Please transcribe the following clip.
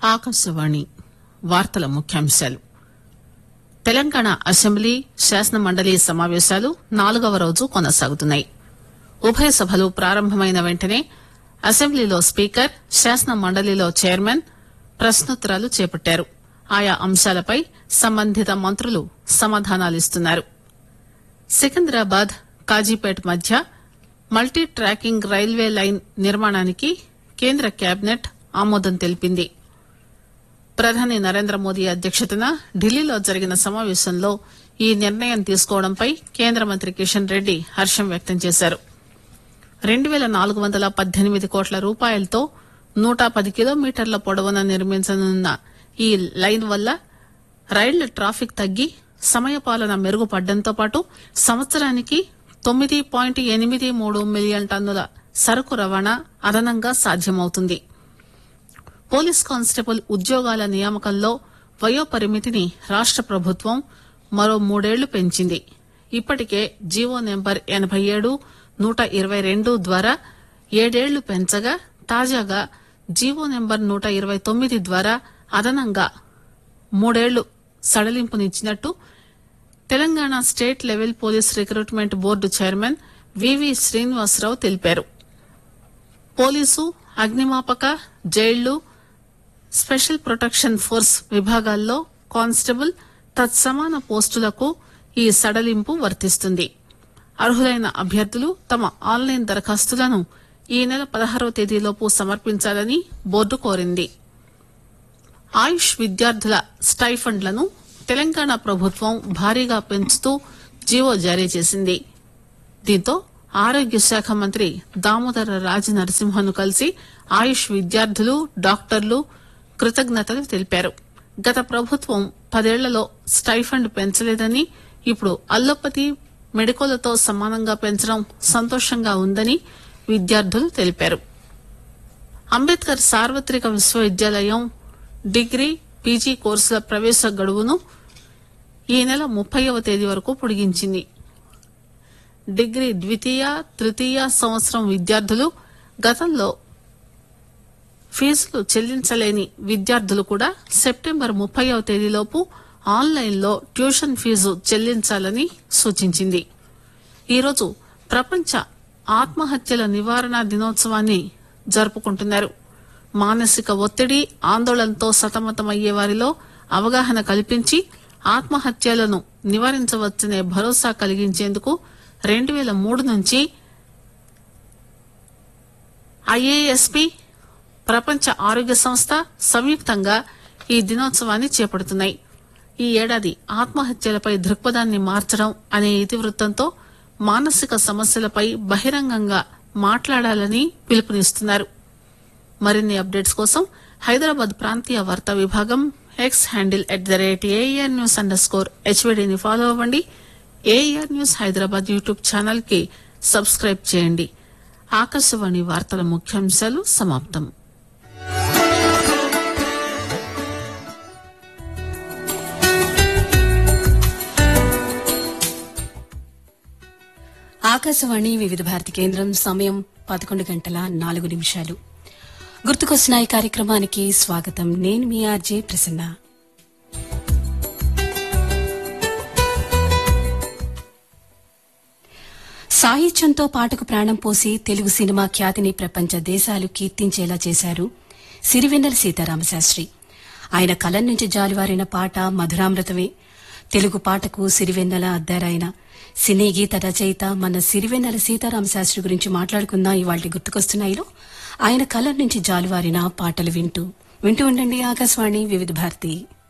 ఆకాశవాణి వార్తల ముఖ్యాంశాలు తెలంగాణ అసెంబ్లీ శాసన మండలి సమావేశాలు నాలుగవ రోజు కొనసాగుతున్నాయి ఉభయ సభలు ప్రారంభమైన వెంటనే అసెంబ్లీలో స్పీకర్ శాసన మండలిలో చైర్మన్ ప్రశ్నోత్తరాలు చేపట్టారు ఆయా అంశాలపై సంబంధిత మంత్రులు సమాధానాలిస్తున్నారు సికింద్రాబాద్ కాజీపేట్ మధ్య మల్టీ ట్రాకింగ్ రైల్వే లైన్ నిర్మాణానికి కేంద్ర కేబినెట్ ఆమోదం తెలిపింది ప్రధాని నరేంద్ర మోదీ అధ్యక్షతన ఢిల్లీలో జరిగిన సమావేశంలో ఈ నిర్ణయం తీసుకోవడంపై కేంద్ర మంత్రి కిషన్ రెడ్డి హర్షం వ్యక్తం చేశారు రెండు పేల నాలుగు వందల పద్దెనిమిది కోట్ల రూపాయలతో నూట పది కిలోమీటర్ల పొడవున నిర్మించనున్న ఈ లైన్ వల్ల రైళ్ల ట్రాఫిక్ తగ్గి సమయపాలన మెరుగుపడడంతో పాటు సంవత్సరానికి తొమ్మిది పాయింట్ ఎనిమిది మూడు మిలియన్ టన్నుల సరకు రవాణా అదనంగా సాధ్యమవుతుంది పోలీస్ కానిస్టేబుల్ ఉద్యోగాల నియామకంలో వయోపరిమితిని రాష్ట ప్రభుత్వం మరో మూడేళ్లు పెంచింది ఇప్పటికే జీవో నెంబర్ ఎనబై ఏడు నూట ఇరవై రెండు ద్వారా ఏడేళ్లు పెంచగా తాజాగా జీవో నెంబర్ నూట ఇరవై తొమ్మిది ద్వారా అదనంగా మూడేళ్లు సడలింపునిచ్చినట్టు Telangana state level police recruitment board chairman V V Srinivasarao తెలిపారు పోలీసు అగ్నిమాపక జైళ్లు స్పెషల్ ప్రొటెక్షన్ ఫోర్స్ విభాగాల్లో కానిస్టేబుల్ తత్సమాన పోస్టులకు ఈ సడలింపు వర్తిస్తుంది అర్హులైన అభ్యర్థులు తమ ఆన్లైన్ దరఖాస్తులను ఈ నెల పదహారవ తేదీలోపు సమర్పించాలని బోర్డు కోరింది ఆయుష్ విద్యార్థుల స్టైఫండ్లను తెలంగాణ ప్రభుత్వం భారీగా పెంచుతూ జీవో జారీ చేసింది దీంతో ఆరోగ్య శాఖ మంత్రి దామోదర రాజ నరసింహను కలిసి ఆయుష్ విద్యార్థులు డాక్టర్లు కృతజ్ఞతలు తెలిపారు గత ప్రభుత్వం పదేళ్లలో స్టైఫండ్ పెంచలేదని ఇప్పుడు అల్లోపతి మెడికోలతో సమానంగా పెంచడం సంతోషంగా ఉందని విద్యార్థులు తెలిపారు అంబేద్కర్ సార్వత్రిక విశ్వవిద్యాలయం డిగ్రీ పీజీ కోర్సుల ప్రవేశ గడువును ఈ నెల ముప్పైవ తేదీ వరకు పొడిగించింది డిగ్రీ ద్వితీయ తృతీయ సంవత్సరం విద్యార్థులు గతంలో ఫీజులు చెల్లించలేని విద్యార్థులు కూడా సెప్టెంబర్ ముప్పైవ తేదీలోపు ఆన్లైన్లో ట్యూషన్ ఫీజు చెల్లించాలని సూచించింది ఈరోజు ప్రపంచ ఆత్మహత్యల నివారణ దినోత్సవాన్ని జరుపుకుంటున్నారు మానసిక ఒత్తిడి ఆందోళనతో సతమతమయ్యే వారిలో అవగాహన కల్పించి ఆత్మహత్యలను నివారించవచ్చనే భరోసా కలిగించేందుకు రెండు పేల మూడు నుంచి ఐఏఎస్పీ ప్రపంచ ఆరోగ్య సంస్థ సంయుక్తంగా ఈ దినోత్సవాన్ని చేపడుతున్నాయి ఈ ఏడాది ఆత్మహత్యలపై దృక్పథాన్ని మార్చడం అనే ఇతివృత్తంతో మానసిక సమస్యలపై బహిరంగంగా మాట్లాడాలని పిలుపునిస్తున్నారు మరిన్ని అప్డేట్స్ కోసం హైదరాబాద్ ప్రాంతీయ వార్తా విభాగం X handle at the rate AIR news under score హెచ్వీడీని ఫాలో అవ్వండి AIR news Hyderabad YouTube channel కి సబ్స్క్రైబ్ చేయండి ఆకాశవాణి వార్తల ముఖ్యాంశాలు సమాప్తం ఆకాశవాణి వివిధ భారతి కేంద్రం సమయం పదకొండు గంటల నాలుగు నిమిషాలు గుర్తుకొస్తున్న ఈ కార్యక్రమానికి స్వాగతం నేను మీ ఆర్జే ప్రసన్న సాహిత్యంతో పాటకు ప్రాణం పోసి తెలుగు సినిమా ఖ్యాతిని ప్రపంచ దేశాలు కీర్తించేలా చేశారు సిరివెన్నెల సీతారామశాస్త్రి ఆయన కలం నుంచి జాలువారిన పాట మధురామృతమే తెలుగు పాటకు సిరివెన్నెల అద్దారాయన సినీ గీత రచయిత మన సిరివెన్నెల సీతారామశాస్త్రి గురించి మాట్లాడుకుందాం ఇవాళ గుర్తుకొస్తున్నాయిలో ఆయన కలం నుంచి జాలువారిన పాటలు వింటూ వింటూ ఉండండి ఆకాశవాణి వివిధ భారతి